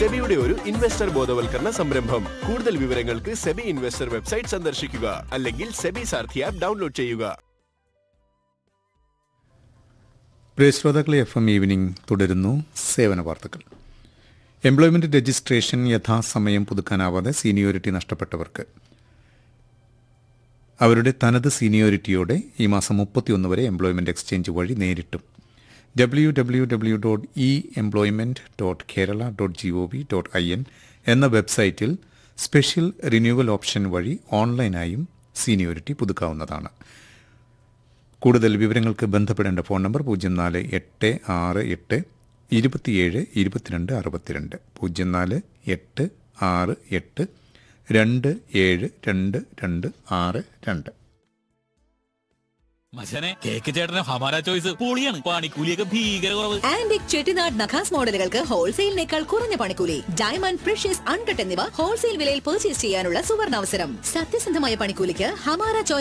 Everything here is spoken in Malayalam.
സെബിയുടെ ഒരു ഇൻവെസ്റ്റർ ബോധവൽക്കരണ സംരംഭം കൂടുതൽ വിവരങ്ങൾക്ക് സെബി ഇൻവെസ്റ്റർ വെബ്സൈറ്റ് സന്ദർശിക്കുക അല്ലെങ്കിൽ സെബി സാർഥി ആപ്പ് ഡൗൺലോഡ് ചെയ്യുക പ്രിയ ശ്രോതാക്കളെ എഫ് എം ഈവനിംഗ് തുടരുന്നു സേവന വാർത്തകൾ എംപ്ലോയ്മെന്റ് രജിസ്ട്രേഷൻ യഥാസമയം പുതുക്കാനാവാതെ സീനിയോറിറ്റി നഷ്ടപ്പെട്ടവർക്ക് അവരുടെ തനത് സീനിയോറിറ്റിയോടെ ഈ മാസം മുപ്പത്തിയൊന്ന് വരെ എംപ്ലോയ്മെന്റ് എക്സ്ചേഞ്ച് വഴി നേരിട്ടും W W W dot E employment dot Kerala dot G O V dot I N എന്ന വെബ്സൈറ്റിൽ സ്പെഷ്യൽ റിന്യൂവൽ ഓപ്ഷൻ വഴി ഓൺലൈനായും സീനിയോറിറ്റി പുതുക്കാവുന്നതാണ് കൂടുതൽ വിവരങ്ങൾക്ക് ബന്ധപ്പെടേണ്ട ഫോൺ നമ്പർ പൂജ്യം നാല് എട്ട് ആറ് എട്ട് ഇരുപത്തിയേഴ് ഇരുപത്തിരണ്ട് അറുപത്തിരണ്ട് പൂജ്യം നാല് എട്ട് ആറ് എട്ട് രണ്ട് ഏഴ് രണ്ട് രണ്ട് ആറ് രണ്ട് മച്ചനെ കേക്ക് ചേട്ടന് ഹമാര ചോയ്സ് പൊളിയാണ് പണിക്കൂലിയൊക്കെ ഭീകര കുറവ് ആന്റിക് ചെട്ടിനാട് നഖാസ് മോഡലുകൾക്ക് ഹോൾസെയിലിനേക്കാൾ കുറഞ്ഞ പണിക്കൂലി ഡയമണ്ട് പ്രഷ്യസ് അൺകട്ട് എന്നിവ ഹോൾസെയിൽ വിലയിൽ പർച്ചേസ് ചെയ്യാനുള്ള സുവർണാവസരം സത്യസന്ധമായ പണിക്കൂലിക്ക് ഹമാര ചോയ്സ്